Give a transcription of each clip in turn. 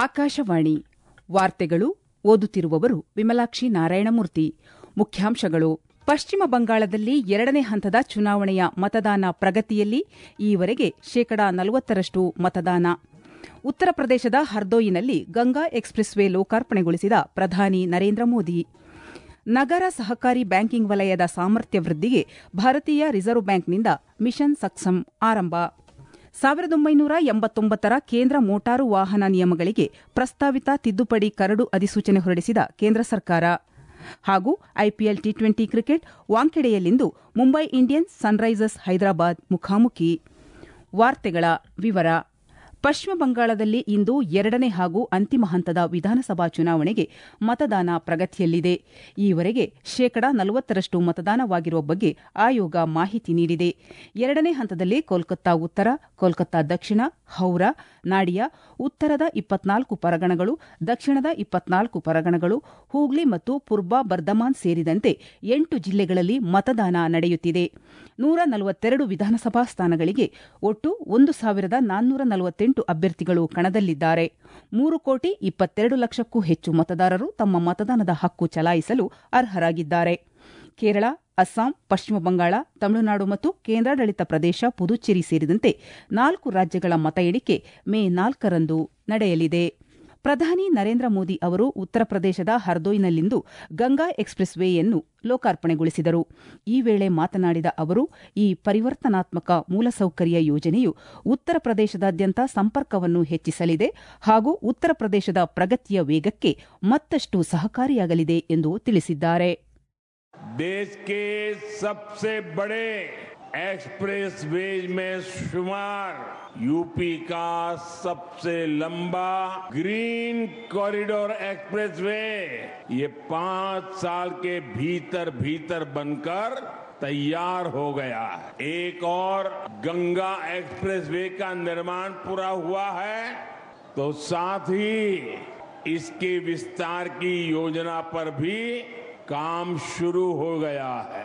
ಆಕಾಶವಾಣಿ ವಾರ್ತೆಗಳು ಓದುತ್ತಿರುವವರು ವಿಮಲಾಕ್ಷಿ ನಾರಾಯಣಮೂರ್ತಿ ಮುಖ್ಯಾಂಶಗಳು ಪಶ್ಚಿಮ ಬಂಗಾಳದಲ್ಲಿ ಎರಡನೇ ಹಂತದ ಚುನಾವಣೆಯ ಮತದಾನ ಪ್ರಗತಿಯಲ್ಲಿ ಈವರೆಗೆ ಶೇಕಡಾ ನಲವತ್ತರಷ್ಟು ಮತದಾನ ಉತ್ತರ ಪ್ರದೇಶದ ಹರ್ದೋಯಿನಲ್ಲಿ ಗಂಗಾ ಎಕ್ಸ್ಪ್ರೆಸ್ ವೇ ಲೋಕಾರ್ಪಣೆಗೊಳಿಸಿದ ಪ್ರಧಾನಿ ನರೇಂದ್ರ ಮೋದಿ ನಗರ ಸಹಕಾರಿ ಬ್ಯಾಂಕಿಂಗ್ ವಲಯದ ಸಾಮರ್ಥ್ಯ ವೃದ್ಧಿಗೆ ಭಾರತೀಯ ರಿಸರ್ವ್ ಬ್ಯಾಂಕ್ನಿಂದ ಮಿಷನ್ ಸಕ್ಷಮ್ ಆರಂಭ ಸಾವಿರದ ಒಂಬೈನೂರ ಎಂಬತ್ತೊಂಬತ್ತರ ಕೇಂದ್ರ ಮೋಟಾರು ವಾಹನ ನಿಯಮಗಳಿಗೆ ಪ್ರಸ್ತಾವಿತ ತಿದ್ದುಪಡಿ ಕರಡು ಅಧಿಸೂಚನೆ ಹೊರಡಿಸಿದ ಕೇಂದ್ರ ಸರ್ಕಾರ ಹಾಗೂ ಐಪಿಎಲ್ ಟಿ ಟ್ವೆಂಟಿ ಕ್ರಿಕೆಟ್ ವಾಂಖೆಡೆಯಲ್ಲಿಂದು ಮುಂಬೈ ಇಂಡಿಯನ್ಸ್ ಸನ್ರೈಸರ್ಸ್ ಹೈದರಾಬಾದ್ ಮುಖಾಮುಖಿ ವಾರ್ತೆಗಳ ವಿವರ ಪಶ್ಚಿಮ ಬಂಗಾಳದಲ್ಲಿ ಇಂದು ಎರಡನೇ ಹಾಗೂ ಅಂತಿಮ ಹಂತದ ವಿಧಾನಸಭಾ ಚುನಾವಣೆಗೆ ಮತದಾನ ಪ್ರಗತಿಯಲ್ಲಿದೆ ಈವರೆಗೆ ಶೇಕಡಾ ನಲವತ್ತರಷ್ಟು ಮತದಾನವಾಗಿರುವ ಬಗ್ಗೆ ಆಯೋಗ ಮಾಹಿತಿ ನೀಡಿದೆ ಎರಡನೇ ಹಂತದಲ್ಲಿ ಕೋಲ್ಕತ್ತಾ ಉತ್ತರ ಕೋಲ್ಕತ್ತಾ ದಕ್ಷಿಣ ಹೌರಾ ನಾಡಿಯಾ ಉತ್ತರದ ಇಪ್ಪತ್ನಾಲ್ಕು ಪರಗಣಗಳು ದಕ್ಷಿಣದ ಇಪ್ಪತ್ನಾಲ್ಕು ಪರಗಣಗಳು ಹೂಗ್ಲಿ ಮತ್ತು ಪೂರ್ಬ ಬರ್ಧಮಾನ್ ಸೇರಿದಂತೆ ಎಂಟು ಜಿಲ್ಲೆಗಳಲ್ಲಿ ಮತದಾನ ನಡೆಯುತ್ತಿದೆ ನೂರ ನಲವತ್ತೆರಡು ವಿಧಾನಸಭಾ ಸ್ಥಾನಗಳಿಗೆ ಒಟ್ಟು ಒಂದು ಸಾವಿರದ ನಾನ್ನೂರ ನಲವತ್ತೆಂಟು ಅಭ್ಯರ್ಥಿಗಳು ಕಣದಲ್ಲಿದ್ದಾರೆ ಮೂರು ಕೋಟಿ ಇಪ್ಪತ್ತೆರಡು ಲಕ್ಷಕ್ಕೂ ಹೆಚ್ಚು ಮತದಾರರು ತಮ್ಮ ಮತದಾನದ ಹಕ್ಕು ಚಲಾಯಿಸಲು ಅರ್ಹರಾಗಿದ್ದಾರೆ ಕೇರಳ ಅಸ್ಸಾಂ ಪಶ್ಚಿಮ ಬಂಗಾಳ ತಮಿಳುನಾಡು ಮತ್ತು ಕೇಂದ್ರಾಡಳಿತ ಪ್ರದೇಶ ಪುದುಚೇರಿ ಸೇರಿದಂತೆ ನಾಲ್ಕು ರಾಜ್ಯಗಳ ಮತ ಎಣಿಕೆ ಮೇ ನಾಲ್ಕರಂದು ನಡೆಯಲಿದೆ ಪ್ರಧಾನಿ ನರೇಂದ್ರ ಮೋದಿ ಅವರು ಉತ್ತರ ಪ್ರದೇಶದ ಹರ್ದೋಯ್ನಲ್ಲಿಂದು ಗಂಗಾ ಎಕ್ಸ್ಪ್ರೆಸ್ ವೇಯನ್ನು ಲೋಕಾರ್ಪಣೆಗೊಳಿಸಿದರು ಈ ವೇಳೆ ಮಾತನಾಡಿದ ಅವರು ಈ ಪರಿವರ್ತನಾತ್ಮಕ ಮೂಲಸೌಕರ್ಯ ಯೋಜನೆಯು ಉತ್ತರ ಪ್ರದೇಶದಾದ್ಯಂತ ಸಂಪರ್ಕವನ್ನು ಹೆಚ್ಚಿಸಲಿದೆ ಹಾಗೂ ಉತ್ತರ ಪ್ರದೇಶದ ಪ್ರಗತಿಯ ವೇಗಕ್ಕೆ ಮತ್ತಷ್ಟು ಸಹಕಾರಿಯಾಗಲಿದೆ ಎಂದು ತಿಳಿಸಿದ್ದಾರೆ देश के सबसे बड़े एक्सप्रेस वेज में शुमार यूपी का सबसे लंबा ग्रीन कॉरिडोर एक्सप्रेस वे ये पांच साल के भीतर भीतर बनकर तैयार हो गया है एक और गंगा एक्सप्रेस वे का निर्माण पूरा हुआ है तो साथ ही इसके विस्तार की योजना पर भी काम शुरू हो गया है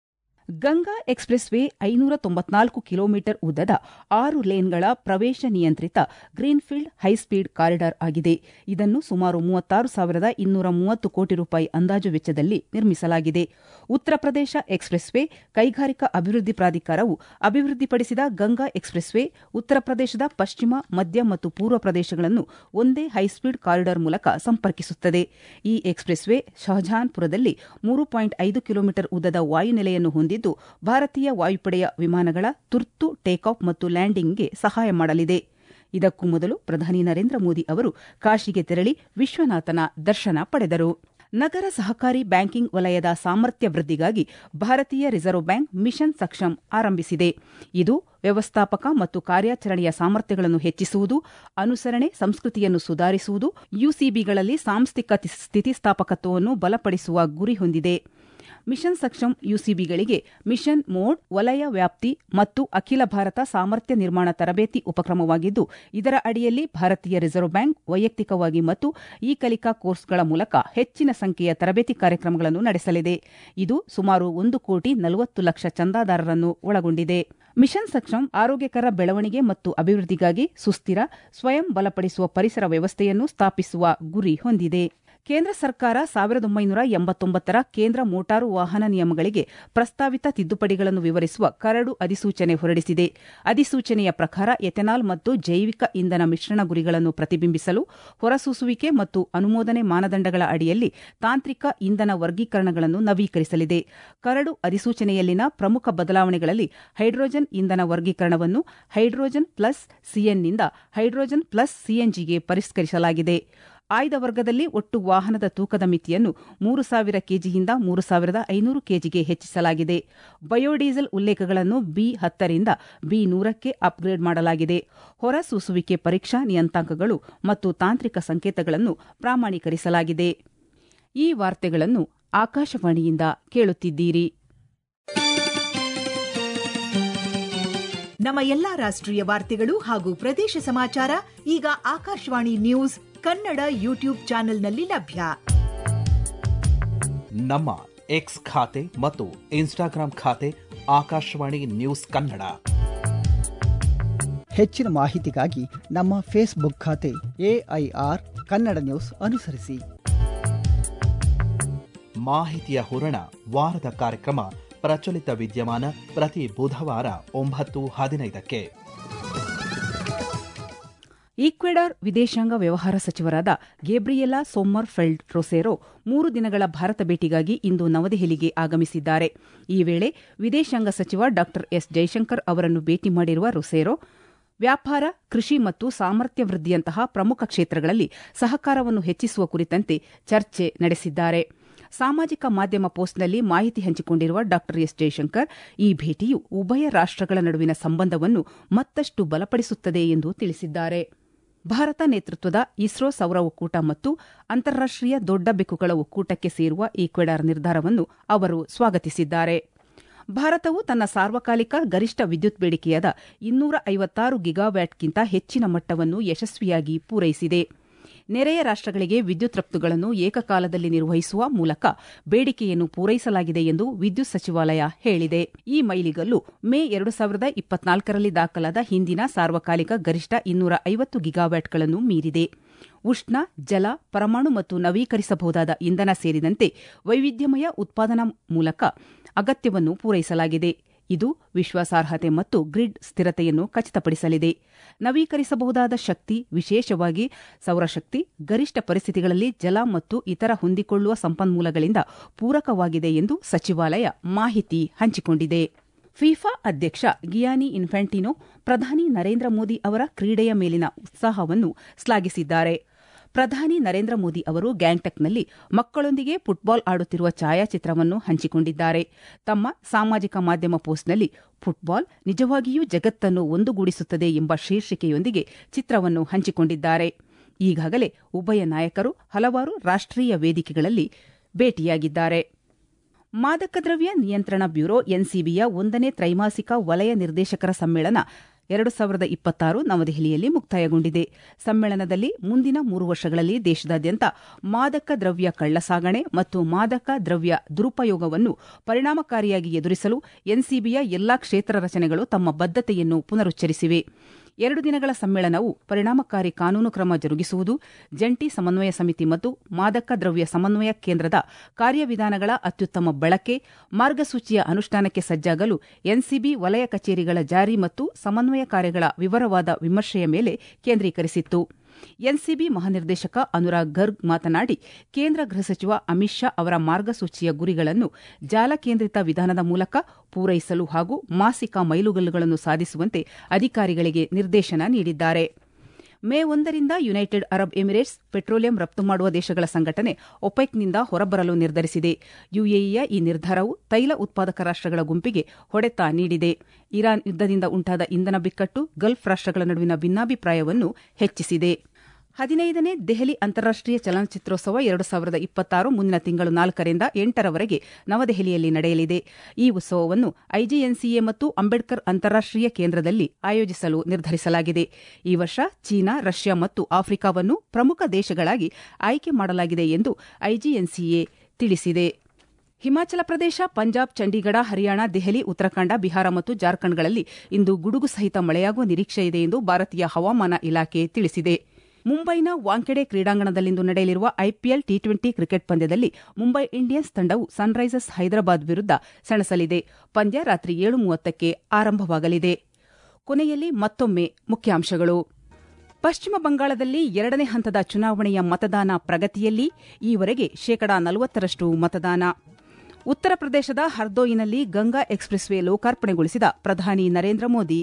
ಗಂಗಾ ಎಕ್ಸ್ಪ್ರೆಸ್ ವೇ ಐನೂರ ತೊಂಬತ್ನಾಲ್ಕು ಕಿಲೋಮೀಟರ್ ಉದ್ದದ ಆರು ಲೇನ್ಗಳ ಪ್ರವೇಶ ನಿಯಂತ್ರಿತ ಗ್ರೀನ್ಫೀಲ್ಡ್ ಹೈಸ್ಪೀಡ್ ಕಾರಿಡಾರ್ ಆಗಿದೆ ಇದನ್ನು ಸುಮಾರು ಮೂವತ್ತಾರು ಸಾವಿರದ ಇನ್ನೂರ ಮೂವತ್ತು ಕೋಟಿ ರೂಪಾಯಿ ಅಂದಾಜು ವೆಚ್ಚದಲ್ಲಿ ನಿರ್ಮಿಸಲಾಗಿದೆ ಉತ್ತರ ಪ್ರದೇಶ ಎಕ್ಸ್ಪ್ರೆಸ್ ವೇ ಕೈಗಾರಿಕಾ ಅಭಿವೃದ್ಧಿ ಪ್ರಾಧಿಕಾರವು ಅಭಿವೃದ್ಧಿಪಡಿಸಿದ ಗಂಗಾ ಎಕ್ಸ್ಪ್ರೆಸ್ ವೇ ಉತ್ತರ ಪ್ರದೇಶದ ಪಶ್ಚಿಮ ಮಧ್ಯ ಮತ್ತು ಪೂರ್ವ ಪ್ರದೇಶಗಳನ್ನು ಒಂದೇ ಹೈಸ್ಪೀಡ್ ಕಾರಿಡಾರ್ ಮೂಲಕ ಸಂಪರ್ಕಿಸುತ್ತದೆ ಈ ಎಕ್ಸ್ಪ್ರೆಸ್ ವೇ ಶಹಜಹಾನ್ಪುರದಲ್ಲಿ ಮೂರು ಪಾಯಿಂಟ್ ಐದು ಕಿಲೋಮೀಟರ್ ಉದ್ದದ ವಾಯುನೆಲೆಯನ್ನು ಹೊಂದಿದ್ದು ಭಾರತೀಯ ವಾಯುಪಡೆಯ ವಿಮಾನಗಳ ತುರ್ತು ಟೇಕಾಫ್ ಮತ್ತು ಲ್ಯಾಂಡಿಂಗ್ಗೆ ಸಹಾಯ ಮಾಡಲಿದೆ ಇದಕ್ಕೂ ಮೊದಲು ಪ್ರಧಾನಿ ನರೇಂದ್ರ ಮೋದಿ ಅವರು ಕಾಶಿಗೆ ತೆರಳಿ ವಿಶ್ವನಾಥನ ದರ್ಶನ ಪಡೆದರು ನಗರ ಸಹಕಾರಿ ಬ್ಯಾಂಕಿಂಗ್ ವಲಯದ ಸಾಮರ್ಥ್ಯ ವೃದ್ಧಿಗಾಗಿ ಭಾರತೀಯ ರಿಸರ್ವ್ ಬ್ಯಾಂಕ್ ಮಿಷನ್ ಸಕ್ಷಮ್ ಆರಂಭಿಸಿದೆ ಇದು ವ್ಯವಸ್ಥಾಪಕ ಮತ್ತು ಕಾರ್ಯಾಚರಣೆಯ ಸಾಮರ್ಥ್ಯಗಳನ್ನು ಹೆಚ್ಚಿಸುವುದು ಅನುಸರಣೆ ಸಂಸ್ಕೃತಿಯನ್ನು ಸುಧಾರಿಸುವುದು ಯುಸಿಬಿಗಳಲ್ಲಿ ಸಾಂಸ್ಥಿಕ ಸ್ಥಿತಿಸ್ಥಾಪಕತ್ವವನ್ನು ಬಲಪಡಿಸುವ ಗುರಿ ಹೊಂದಿದೆ ಮಿಷನ್ ಸಕ್ಷಮ್ ಯುಸಿಬಿಗಳಿಗೆ ಮಿಷನ್ ಮೋಡ್ ವಲಯ ವ್ಯಾಪ್ತಿ ಮತ್ತು ಅಖಿಲ ಭಾರತ ಸಾಮರ್ಥ್ಯ ನಿರ್ಮಾಣ ತರಬೇತಿ ಉಪಕ್ರಮವಾಗಿದ್ದು ಇದರ ಅಡಿಯಲ್ಲಿ ಭಾರತೀಯ ರಿಸರ್ವ್ ಬ್ಯಾಂಕ್ ವೈಯಕ್ತಿಕವಾಗಿ ಮತ್ತು ಈ ಕಲಿಕಾ ಕೋರ್ಸ್ಗಳ ಮೂಲಕ ಹೆಚ್ಚಿನ ಸಂಖ್ಯೆಯ ತರಬೇತಿ ಕಾರ್ಯಕ್ರಮಗಳನ್ನು ನಡೆಸಲಿದೆ ಇದು ಸುಮಾರು ಒಂದು ಕೋಟಿ ನಲವತ್ತು ಲಕ್ಷ ಚಂದಾದಾರರನ್ನು ಒಳಗೊಂಡಿದೆ ಮಿಷನ್ ಸಕ್ಷಮ್ ಆರೋಗ್ಯಕರ ಬೆಳವಣಿಗೆ ಮತ್ತು ಅಭಿವೃದ್ಧಿಗಾಗಿ ಸುಸ್ಥಿರ ಸ್ವಯಂ ಬಲಪಡಿಸುವ ಪರಿಸರ ವ್ಯವಸ್ಥೆಯನ್ನು ಸ್ಥಾಪಿಸುವ ಗುರಿ ಹೊಂದಿದೆ ಕೇಂದ್ರ ಸರ್ಕಾರ ಸಾವಿರದ ಒಂಬೈನೂರ ಎಂಬತ್ತೊಂಬತ್ತರ ಕೇಂದ್ರ ಮೋಟಾರು ವಾಹನ ನಿಯಮಗಳಿಗೆ ಪ್ರಸ್ತಾವಿತ ತಿದ್ದುಪಡಿಗಳನ್ನು ವಿವರಿಸುವ ಕರಡು ಅಧಿಸೂಚನೆ ಹೊರಡಿಸಿದೆ ಅಧಿಸೂಚನೆಯ ಪ್ರಕಾರ ಎಥೆನಾಲ್ ಮತ್ತು ಜೈವಿಕ ಇಂಧನ ಮಿಶ್ರಣ ಗುರಿಗಳನ್ನು ಪ್ರತಿಬಿಂಬಿಸಲು ಹೊರಸೂಸುವಿಕೆ ಮತ್ತು ಅನುಮೋದನೆ ಮಾನದಂಡಗಳ ಅಡಿಯಲ್ಲಿ ತಾಂತ್ರಿಕ ಇಂಧನ ವರ್ಗೀಕರಣಗಳನ್ನು ನವೀಕರಿಸಲಿದೆ ಕರಡು ಅಧಿಸೂಚನೆಯಲ್ಲಿನ ಪ್ರಮುಖ ಬದಲಾವಣೆಗಳಲ್ಲಿ ಹೈಡ್ರೋಜನ್ ಇಂಧನ ವರ್ಗೀಕರಣವನ್ನು ಹೈಡ್ರೋಜನ್ ಪ್ಲಸ್ ಸಿಎನ್ನಿಂದ ಹೈಡ್ರೋಜನ್ ಪ್ಲಸ್ ಸಿಎನ್ಜಿಗೆ ಪರಿಷ್ಕರಿಸಲಾಗಿದೆ ಆಯ್ದ ವರ್ಗದಲ್ಲಿ ಒಟ್ಟು ವಾಹನದ ತೂಕದ ಮಿತಿಯನ್ನು ಮೂರು ಸಾವಿರ ಕೆಜಿಯಿಂದ ಮೂರು ಸಾವಿರದ ಐನೂರು ಕೆಜಿಗೆ ಹೆಚ್ಚಿಸಲಾಗಿದೆ ಬಯೋಡೀಸೆಲ್ ಉಲ್ಲೇಖಗಳನ್ನು ಬಿ ಹತ್ತರಿಂದ ಬಿ ನೂರಕ್ಕೆ ಅಪ್ಗ್ರೇಡ್ ಮಾಡಲಾಗಿದೆ ಹೊರಸೂಸುವಿಕೆ ಪರೀಕ್ಷಾ ನಿಯಂತ್ರಾಂಕಗಳು ಮತ್ತು ತಾಂತ್ರಿಕ ಸಂಕೇತಗಳನ್ನು ಪ್ರಾಮಾಣೀಕರಿಸಲಾಗಿದೆ ಈ ವಾರ್ತೆಗಳನ್ನು ಆಕಾಶವಾಣಿಯಿಂದ ಕೇಳುತ್ತಿದ್ದೀರಿ ನಮ್ಮ ಎಲ್ಲಾ ರಾಷ್ಟ್ರೀಯ ವಾರ್ತೆಗಳು ಹಾಗೂ ಪ್ರದೇಶ ಸಮಾಚಾರ ಈಗ ಆಕಾಶವಾಣಿ ನ್ಯೂಸ್ ಕನ್ನಡ ಯೂಟ್ಯೂಬ್ ಚಾನೆಲ್ನಲ್ಲಿ ಲಭ್ಯ ನಮ್ಮ ಎಕ್ಸ್ ಖಾತೆ ಮತ್ತು ಇನ್ಸ್ಟಾಗ್ರಾಂ ಖಾತೆ ಆಕಾಶವಾಣಿ ನ್ಯೂಸ್ ಕನ್ನಡ ಹೆಚ್ಚಿನ ಮಾಹಿತಿಗಾಗಿ ನಮ್ಮ ಫೇಸ್ಬುಕ್ ಖಾತೆ ಎಐಆರ್ ಕನ್ನಡ ನ್ಯೂಸ್ ಅನುಸರಿಸಿ ಮಾಹಿತಿಯ ಹೂರಣ ವಾರದ ಕಾರ್ಯಕ್ರಮ ಪ್ರಚಲಿತ ವಿದ್ಯಮಾನ ಪ್ರತಿ ಬುಧವಾರ ಒಂಬತ್ತು ಹದಿನೈದಕ್ಕೆ ಈಕ್ವೆಡಾರ್ ವಿದೇಶಾಂಗ ವ್ಯವಹಾರ ಸಚಿವರಾದ ಗೇಬ್ರಿಯೆಲಾ ಸೋಮ್ಮರ್ ಫೆಲ್ಡ್ ರೊಸೇರೋ ಮೂರು ದಿನಗಳ ಭಾರತ ಭೇಟಿಗಾಗಿ ಇಂದು ನವದೆಹಲಿಗೆ ಆಗಮಿಸಿದ್ದಾರೆ ಈ ವೇಳೆ ವಿದೇಶಾಂಗ ಸಚಿವ ಡಾ ಎಸ್ ಜೈಶಂಕರ್ ಅವರನ್ನು ಭೇಟಿ ಮಾಡಿರುವ ರೊಸೇರೋ ವ್ಯಾಪಾರ ಕೃಷಿ ಮತ್ತು ಸಾಮರ್ಥ್ಯ ವೃದ್ಧಿಯಂತಹ ಪ್ರಮುಖ ಕ್ಷೇತ್ರಗಳಲ್ಲಿ ಸಹಕಾರವನ್ನು ಹೆಚ್ಚಿಸುವ ಕುರಿತಂತೆ ಚರ್ಚೆ ನಡೆಸಿದ್ದಾರೆ ಸಾಮಾಜಿಕ ಮಾಧ್ಯಮ ಪೋಸ್ಟ್ನಲ್ಲಿ ಮಾಹಿತಿ ಹಂಚಿಕೊಂಡಿರುವ ಡಾ ಎಸ್ ಜೈಶಂಕರ್ ಈ ಭೇಟಿಯು ಉಭಯ ರಾಷ್ಟಗಳ ನಡುವಿನ ಸಂಬಂಧವನ್ನು ಮತ್ತಷ್ಟು ಬಲಪಡಿಸುತ್ತದೆ ಎಂದು ತಿಳಿಸಿದ್ದಾರೆ ಭಾರತ ನೇತೃತ್ವದ ಇಸ್ರೋ ಸೌರ ಒಕ್ಕೂಟ ಮತ್ತು ಅಂತಾರಾಷ್ಟೀಯ ದೊಡ್ಡ ಬೆಕ್ಕುಗಳ ಒಕ್ಕೂಟಕ್ಕೆ ಸೇರುವ ಈಕ್ವೆಡಾರ್ ನಿರ್ಧಾರವನ್ನು ಅವರು ಸ್ವಾಗತಿಸಿದ್ದಾರೆ ಭಾರತವು ತನ್ನ ಸಾರ್ವಕಾಲಿಕ ಗರಿಷ್ಠ ವಿದ್ಯುತ್ ಬೇಡಿಕೆಯಾದ ಇನ್ನೂರ ಐವತ್ತಾರು ಗಿಗಾವ್ಯಾಟ್ಗಿಂತ ಹೆಚ್ಚಿನ ಮಟ್ಟವನ್ನು ಯಶಸ್ವಿಯಾಗಿ ಪೂರೈಸಿದೆ ನೆರೆಯ ರಾಷ್ಟಗಳಿಗೆ ವಿದ್ಯುತ್ ರಫ್ತುಗಳನ್ನು ಏಕಕಾಲದಲ್ಲಿ ನಿರ್ವಹಿಸುವ ಮೂಲಕ ಬೇಡಿಕೆಯನ್ನು ಪೂರೈಸಲಾಗಿದೆ ಎಂದು ವಿದ್ಯುತ್ ಸಚಿವಾಲಯ ಹೇಳಿದೆ ಈ ಮೈಲಿಗಲ್ಲು ಮೇ ಎರಡು ಸಾವಿರದ ಇಪ್ಪತ್ನಾಲ್ಕರಲ್ಲಿ ದಾಖಲಾದ ಹಿಂದಿನ ಸಾರ್ವಕಾಲಿಕ ಗರಿಷ್ಠ ಇನ್ನೂರ ಐವತ್ತು ಗಿಗಾವ್ಯಾಟ್ಗಳನ್ನು ಮೀರಿದೆ ಉಷ್ಣ ಜಲ ಪರಮಾಣು ಮತ್ತು ನವೀಕರಿಸಬಹುದಾದ ಇಂಧನ ಸೇರಿದಂತೆ ವೈವಿಧ್ಯಮಯ ಉತ್ಪಾದನಾ ಮೂಲಕ ಅಗತ್ಯವನ್ನು ಪೂರೈಸಲಾಗಿದೆ ಇದು ವಿಶ್ವಾಸಾರ್ಹತೆ ಮತ್ತು ಗ್ರಿಡ್ ಸ್ಥಿರತೆಯನ್ನು ಖಚಿತಪಡಿಸಲಿದೆ ನವೀಕರಿಸಬಹುದಾದ ಶಕ್ತಿ ವಿಶೇಷವಾಗಿ ಸೌರಶಕ್ತಿ ಗರಿಷ್ಠ ಪರಿಸ್ಥಿತಿಗಳಲ್ಲಿ ಜಲ ಮತ್ತು ಇತರ ಹೊಂದಿಕೊಳ್ಳುವ ಸಂಪನ್ಮೂಲಗಳಿಂದ ಪೂರಕವಾಗಿದೆ ಎಂದು ಸಚಿವಾಲಯ ಮಾಹಿತಿ ಹಂಚಿಕೊಂಡಿದೆ ಫಿಫಾ ಅಧ್ಯಕ್ಷ ಗಿಯಾನಿ ಇನ್ಫ್ಯಾಂಟಿನೋ ಪ್ರಧಾನಿ ನರೇಂದ್ರ ಮೋದಿ ಅವರ ಕ್ರೀಡೆಯ ಮೇಲಿನ ಉತ್ಸಾಹವನ್ನು ಶ್ಲಾಘಿಸಿದ್ದಾರೆ ಪ್ರಧಾನಿ ನರೇಂದ್ರ ಮೋದಿ ಅವರು ಗ್ಯಾಂಗ್ಟಕ್ನಲ್ಲಿ ಮಕ್ಕಳೊಂದಿಗೆ ಫುಟ್ಬಾಲ್ ಆಡುತ್ತಿರುವ ಛಾಯಾಚಿತ್ರವನ್ನು ಹಂಚಿಕೊಂಡಿದ್ದಾರೆ ತಮ್ಮ ಸಾಮಾಜಿಕ ಮಾಧ್ಯಮ ಪೋಸ್ಟ್ನಲ್ಲಿ ಫುಟ್ಬಾಲ್ ನಿಜವಾಗಿಯೂ ಜಗತ್ತನ್ನು ಒಂದುಗೂಡಿಸುತ್ತದೆ ಎಂಬ ಶೀರ್ಷಿಕೆಯೊಂದಿಗೆ ಚಿತ್ರವನ್ನು ಹಂಚಿಕೊಂಡಿದ್ದಾರೆ ಈಗಾಗಲೇ ಉಭಯ ನಾಯಕರು ಹಲವಾರು ರಾಷ್ಟೀಯ ವೇದಿಕೆಗಳಲ್ಲಿ ಭೇಟಿಯಾಗಿದ್ದಾರೆ ಮಾದಕ ದ್ರವ್ಯ ನಿಯಂತ್ರಣ ಬ್ಯೂರೋ ಎನ್ಸಿಬಿಯ ಒಂದನೇ ತ್ರೈಮಾಸಿಕ ವಲಯ ನಿರ್ದೇಶಕರ ಸಮ್ಮೇಳನ ಎರಡು ಸಾವಿರದ ಇಪ್ಪತ್ತಾರು ನವದೆಹಲಿಯಲ್ಲಿ ಮುಕ್ತಾಯಗೊಂಡಿದೆ ಸಮ್ಮೇಳನದಲ್ಲಿ ಮುಂದಿನ ಮೂರು ವರ್ಷಗಳಲ್ಲಿ ದೇಶದಾದ್ಯಂತ ಮಾದಕ ದ್ರವ್ಯ ಕಳ್ಳಸಾಗಣೆ ಮತ್ತು ಮಾದಕ ದ್ರವ್ಯ ದುರುಪಯೋಗವನ್ನು ಪರಿಣಾಮಕಾರಿಯಾಗಿ ಎದುರಿಸಲು ಎನ್ಸಿಬಿಯ ಎಲ್ಲಾ ಕ್ಷೇತ್ರ ರಚನೆಗಳು ತಮ್ಮ ಬದ್ಧತೆಯನ್ನು ಪುನರುಚ್ಚರಿಸಿವೆ ಎರಡು ದಿನಗಳ ಸಮ್ಮೇಳನವು ಪರಿಣಾಮಕಾರಿ ಕಾನೂನು ಕ್ರಮ ಜರುಗಿಸುವುದು ಜಂಟಿ ಸಮನ್ವಯ ಸಮಿತಿ ಮತ್ತು ಮಾದಕ ದ್ರವ್ಯ ಸಮನ್ವಯ ಕೇಂದ್ರದ ಕಾರ್ಯವಿಧಾನಗಳ ಅತ್ಯುತ್ತಮ ಬಳಕೆ ಮಾರ್ಗಸೂಚಿಯ ಅನುಷ್ಠಾನಕ್ಕೆ ಸಜ್ಜಾಗಲು ಎನ್ಸಿಬಿ ವಲಯ ಕಚೇರಿಗಳ ಜಾರಿ ಮತ್ತು ಸಮನ್ವಯ ಕಾರ್ಯಗಳ ವಿವರವಾದ ವಿಮರ್ಶೆಯ ಮೇಲೆ ಕೇಂದ್ರೀಕರಿಸಿತ್ತು ಎನ್ಸಿಬಿ ಮಹಾನಿರ್ದೇಶಕ ಅನುರಾಗ್ ಗರ್ಗ್ ಮಾತನಾಡಿ ಕೇಂದ್ರ ಗೃಹ ಸಚಿವ ಅಮಿತ್ ಶಾ ಅವರ ಮಾರ್ಗಸೂಚಿಯ ಗುರಿಗಳನ್ನು ಜಾಲ ಕೇಂದ್ರಿತ ವಿಧಾನದ ಮೂಲಕ ಪೂರೈಸಲು ಹಾಗೂ ಮಾಸಿಕ ಮೈಲುಗಲ್ಲುಗಳನ್ನು ಸಾಧಿಸುವಂತೆ ಅಧಿಕಾರಿಗಳಿಗೆ ನಿರ್ದೇಶನ ನೀಡಿದ್ದಾರೆ ಮೇ ಒಂದರಿಂದ ಯುನೈಟೆಡ್ ಅರಬ್ ಎಮಿರೇಟ್ಸ್ ಪೆಟ್ರೋಲಿಯಂ ರಫ್ತು ಮಾಡುವ ದೇಶಗಳ ಸಂಘಟನೆ ಒಪೆಕ್ನಿಂದ ಹೊರಬರಲು ನಿರ್ಧರಿಸಿದೆ ಯುಎಇಯ ಈ ನಿರ್ಧಾರವು ತೈಲ ಉತ್ಪಾದಕ ರಾಷ್ಟಗಳ ಗುಂಪಿಗೆ ಹೊಡೆತ ನೀಡಿದೆ ಇರಾನ್ ಯುದ್ದದಿಂದ ಉಂಟಾದ ಇಂಧನ ಬಿಕ್ಕಟ್ಟು ಗಲ್ಫ್ ರಾಷ್ಟಗಳ ನಡುವಿನ ಭಿನ್ನಾಭಿಪ್ರಾಯವನ್ನು ಹೆಚ್ಚಿಸಿದೆ ಹದಿನೈದನೇ ದೆಹಲಿ ಅಂತಾರಾಷ್ಟೀಯ ಚಲನಚಿತ್ರೋತ್ಸವ ಎರಡು ಸಾವಿರದ ಇಪ್ಪತ್ತಾರು ಮುಂದಿನ ತಿಂಗಳು ನಾಲ್ಕರಿಂದ ಎಂಟರವರೆಗೆ ನವದೆಹಲಿಯಲ್ಲಿ ನಡೆಯಲಿದೆ ಈ ಉತ್ಸವವನ್ನು ಐಜಿಎನ್ಸಿಎ ಮತ್ತು ಅಂಬೇಡ್ಕರ್ ಅಂತಾರಾಷ್ಟೀಯ ಕೇಂದ್ರದಲ್ಲಿ ಆಯೋಜಿಸಲು ನಿರ್ಧರಿಸಲಾಗಿದೆ ಈ ವರ್ಷ ಚೀನಾ ರಷ್ಯಾ ಮತ್ತು ಆಫ್ರಿಕಾವನ್ನು ಪ್ರಮುಖ ದೇಶಗಳಾಗಿ ಆಯ್ಕೆ ಮಾಡಲಾಗಿದೆ ಎಂದು ಐಜಿಎನ್ಸಿಎ ತಿಳಿಸಿದೆ ಹಿಮಾಚಲ ಪ್ರದೇಶ ಪಂಜಾಬ್ ಚಂಡೀಗಢ ಹರಿಯಾಣ ದೆಹಲಿ ಉತ್ತರಾಖಂಡ ಬಿಹಾರ ಮತ್ತು ಜಾರ್ಖಂಡ್ಗಳಲ್ಲಿ ಇಂದು ಗುಡುಗು ಸಹಿತ ಮಳೆಯಾಗುವ ನಿರೀಕ್ಷೆಯಿದೆ ಎಂದು ಭಾರತೀಯ ಹವಾಮಾನ ಇಲಾಖೆ ತಿಳಿಸಿದೆ ಮುಂಬೈನ ವಾಂಖೆಡೆ ಕ್ರೀಡಾಂಗಣದಲ್ಲಿಂದು ನಡೆಯಲಿರುವ ಐಪಿಎಲ್ ಟಿ ಟ್ವೆಂಟಿ ಕ್ರಿಕೆಟ್ ಪಂದ್ಯದಲ್ಲಿ ಮುಂಬೈ ಇಂಡಿಯನ್ಸ್ ತಂಡವು ಸನ್ರೈಸರ್ಸ್ ಹೈದರಾಬಾದ್ ವಿರುದ್ಧ ಸೆಣಸಲಿದೆ ಪಂದ್ಯ ರಾತ್ರಿ ಏಳು ಮೂವತ್ತಕ್ಕೆ ಆರಂಭವಾಗಲಿದೆ ಕೊನೆಯಲ್ಲಿ ಮತ್ತೊಮ್ಮೆ ಮುಖ್ಯಾಂಶಗಳು ಪಶ್ಚಿಮ ಬಂಗಾಳದಲ್ಲಿ ಎರಡನೇ ಹಂತದ ಚುನಾವಣೆಯ ಮತದಾನ ಪ್ರಗತಿಯಲ್ಲಿ ಈವರೆಗೆ ಶೇಕಡಾ ನಲವತ್ತರಷ್ಟು ಮತದಾನ ಉತ್ತರ ಪ್ರದೇಶದ ಹರ್ದೋಯಿನಲ್ಲಿ ಗಂಗಾ ಎಕ್ಸ್ಪ್ರೆಸ್ ವೇ ಲೋಕಾರ್ಪಣೆಗೊಳಿಸಿದ ಪ್ರಧಾನಿ ನರೇಂದ್ರ ಮೋದಿ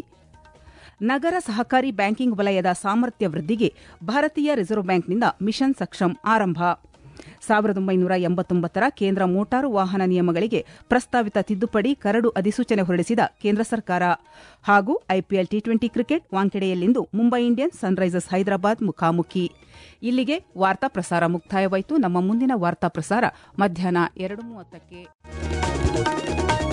ನಗರ ಸಹಕಾರಿ ಬ್ಯಾಂಕಿಂಗ್ ವಲಯದ ಸಾಮರ್ಥ್ಯ ವೃದ್ಧಿಗೆ ಭಾರತೀಯ ರಿಸರ್ವ್ ಬ್ಯಾಂಕ್ನಿಂದ ಮಿಷನ್ ಸಕ್ಷಮ್ ಆರಂಭ ಸಾವಿರದ ಒಂಬೈನೂರ ಎಂಬತ್ತೊಂಬತ್ತರ ಕೇಂದ್ರ ಮೋಟಾರು ವಾಹನ ನಿಯಮಗಳಿಗೆ ಪ್ರಸ್ತಾವಿತ ತಿದ್ದುಪಡಿ ಕರಡು ಅಧಿಸೂಚನೆ ಹೊರಡಿಸಿದ ಕೇಂದ್ರ ಸರ್ಕಾರ ಹಾಗೂ ಐಪಿಎಲ್ ಟಿ ಟ್ವೆಂಟಿ ಕ್ರಿಕೆಟ್ ವಾಂಖೆಡೆಯಲ್ಲಿಂದು ಮುಂಬೈ ಇಂಡಿಯನ್ಸ್ ಸನ್ರೈಸರ್ಸ್ ಹೈದರಾಬಾದ್ ಮುಖಾಮುಖಿ ಇಲ್ಲಿಗೆ ವಾರ್ತಾ ಪ್ರಸಾರ ಮುಕ್ತಾಯವಾಯಿತು ನಮ್ಮ ಮುಂದಿನ ವಾರ್ತಾ ಪ್ರಸಾರ ಮಧ್ಯಾಹ್ನ ಎರಡು ಮೂವತ್ತಕ್ಕೆ